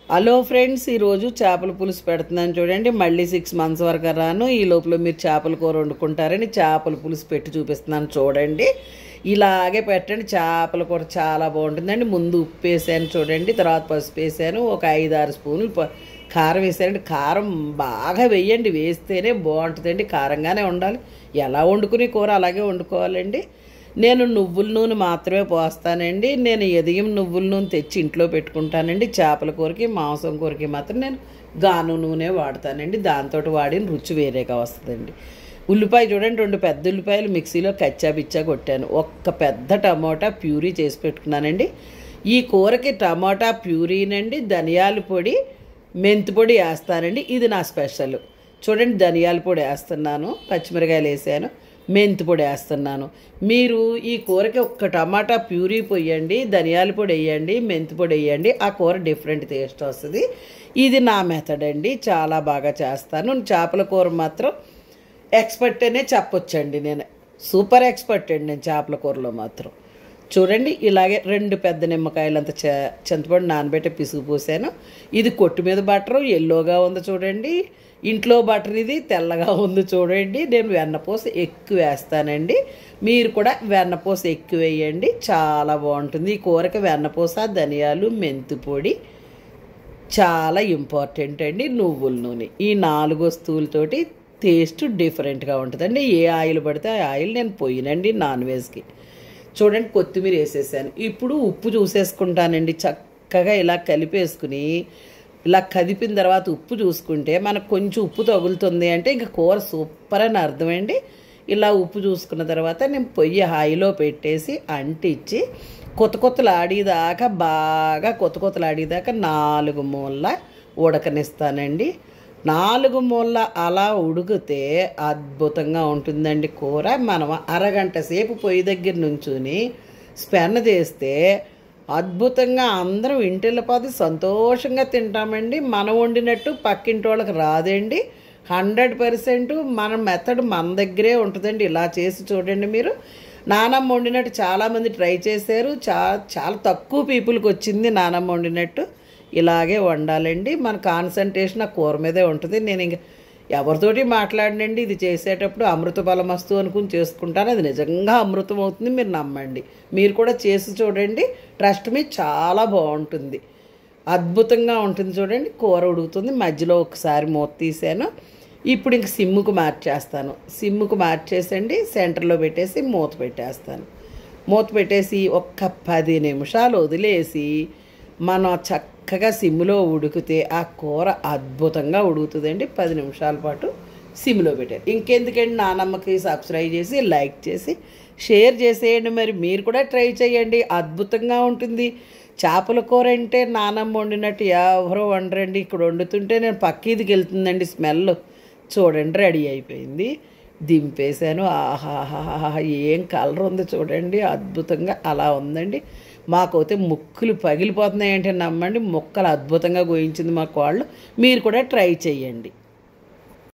hello friends ఈరోజు చేపల పులుసు పెడుతున్నాను చూడండి మళ్ళీ సిక్స్ మంత్స్ వరకు రాను ఈ లోపల మీరు చేపల కూర వండుకుంటారని చేపల పులుసు పెట్టి చూపిస్తున్నాను చూడండి ఇలాగే పెట్టండి చేపల కూర చాలా బాగుంటుందండి ముందు ఉప్పు వేసాను చూడండి తర్వాత పసుపు వేసాను ఒక ఐదు ఆరు స్పూన్లు ప- కారం వేసానండి కారం బాగా వేయండి వేస్తేనే బాగుంటుందండి కారంగానే ఉండాలి ఎలా వండుకునే కూర అలాగే వండుకోవాలండి నేను నువ్వుల నూనె మాత్రమే పోస్తానండి నేను ఎదిగిన నువ్వుల నూనె తెచ్చి ఇంట్లో పెట్టుకుంటానండి చేపల కూరకి మాంసం కూరకి మాత్రం నేను గాను నూనె వాడతానండి దాంతో వాడిన రుచి వేరేగా వస్తుందండి ఉల్లిపాయ చూడండి రెండు పెద్ద ఉల్లిపాయలు మిక్సీలో కచ్చా బిచ్చా కొట్టాను ఒక్క పెద్ద టమోటా ప్యూరీ చేసి పెట్టుకున్నానండి ఈ కూరకి టమోటా ప్యూరీనండి ధనియాల పొడి మెంతి పొడి వేస్తానండి ఇది నా స్పెషల్ చూడండి ధనియాల పొడి వేస్తున్నాను పచ్చిమిరకాయలు వేసాను మెంతి పొడి వేస్తున్నాను మీరు ఈ కూరకి ఒక్క టమాటా ప్యూరీ పొయ్యండి ధనియాల పొడి వేయండి మెంతి పొడి వేయండి ఆ కూర డిఫరెంట్ టేస్ట్ వస్తుంది ఇది నా మెథడ్ అండి చాలా బాగా చేస్తాను చేపల కూర మాత్రం ఎక్స్పర్ట్ అనే చెప్పొచ్చండి నేను సూపర్ ఎక్స్పర్ట్ అండి నేను చేపల కూరలో మాత్రం చూడండి ఇలాగే రెండు పెద్ద నిమ్మకాయలంత చె చింతపండు నానబెట్టి పిసుగు పోసాను ఇది కొట్టు మీద బట్టరు ఎల్లోగా ఉంది చూడండి ఇంట్లో బటర్ ఇది తెల్లగా ఉంది చూడండి నేను వెన్నపూస ఎక్కువ వేస్తానండి మీరు కూడా వెన్నపూస ఎక్కువ వేయండి చాలా బాగుంటుంది ఈ కూరకి వెన్నపూస ధనియాలు మెంతి పొడి చాలా ఇంపార్టెంట్ అండి నువ్వుల నూనె ఈ నాలుగు వస్తువులతోటి టేస్ట్ డిఫరెంట్గా ఉంటుందండి ఏ ఆయిల్ పడితే ఆ ఆయిల్ నేను పోయినండి నాన్ వెజ్కి చూడండి కొత్తిమీర వేసేసాను ఇప్పుడు ఉప్పు చూసేసుకుంటానండి చక్కగా ఇలా కలిపేసుకుని ఇలా కదిపిన తర్వాత ఉప్పు చూసుకుంటే మనకు కొంచెం ఉప్పు తగులుతుంది అంటే ఇంకా కూర సూపర్ అని అర్థమండి ఇలా ఉప్పు చూసుకున్న తర్వాత నేను పొయ్యి హాయిలో పెట్టేసి అంటించి కొత్త కొత్తలు ఆడేదాకా బాగా కొత్త కొత్తలు ఆడేదాకా నాలుగు మూల ఉడకనిస్తానండి నాలుగు మూల అలా ఉడికితే అద్భుతంగా ఉంటుందండి కూర మనం అరగంట సేపు పొయ్యి దగ్గర నుంచుని స్పెన్ చేస్తే అద్భుతంగా అందరం ఇంటిళ్ళ పది సంతోషంగా తింటామండి మనం వండినట్టు పక్కింటి వాళ్ళకి రాదండి హండ్రెడ్ పర్సెంట్ మన మెథడ్ మన దగ్గరే ఉంటుందండి ఇలా చేసి చూడండి మీరు నానమ్మ వండినట్టు చాలామంది ట్రై చేశారు చా చాలా తక్కువ పీపుల్కి వచ్చింది నానమ్మ వండినట్టు ఇలాగే వండాలండి మన కాన్సన్ట్రేషన్ ఆ కూర మీదే ఉంటుంది నేను ఇంక ఎవరితోటి మాట్లాడినండి ఇది చేసేటప్పుడు అమృత బలమస్తు అనుకుని చేసుకుంటాను అది నిజంగా అమృతం అవుతుంది మీరు నమ్మండి మీరు కూడా చేసి చూడండి ట్రస్ట్ మీ చాలా బాగుంటుంది అద్భుతంగా ఉంటుంది చూడండి కూర ఉడుకుతుంది మధ్యలో ఒకసారి మూత తీసాను ఇప్పుడు ఇంక సిమ్ముకు మార్చేస్తాను సిమ్ముకు మార్చేసండి సెంటర్లో పెట్టేసి మూత పెట్టేస్తాను మూత పెట్టేసి ఒక్క పది నిమిషాలు వదిలేసి మనం చక్కగా సిమ్లో ఉడికితే ఆ కూర అద్భుతంగా ఉడుకుతుందండి పది నిమిషాల పాటు సిమ్లో పెట్టారు ఇంకెందుకండి నానమ్మకి సబ్స్క్రైబ్ చేసి లైక్ చేసి షేర్ చేసేయండి మరి మీరు కూడా ట్రై చేయండి అద్భుతంగా ఉంటుంది చేపల కూర అంటే నానమ్మ వండినట్టు ఎవరో వండరండి ఇక్కడ వండుతుంటే నేను పక్కీదికి వెళ్తుందండి స్మెల్ చూడండి రెడీ అయిపోయింది దింపేశాను ఆహాహాహా ఏం కలర్ ఉంది చూడండి అద్భుతంగా అలా ఉందండి మాకైతే ముక్కులు పగిలిపోతున్నాయంటే నమ్మండి ముక్కలు అద్భుతంగా గోయించింది మా కోళ్ళు మీరు కూడా ట్రై చేయండి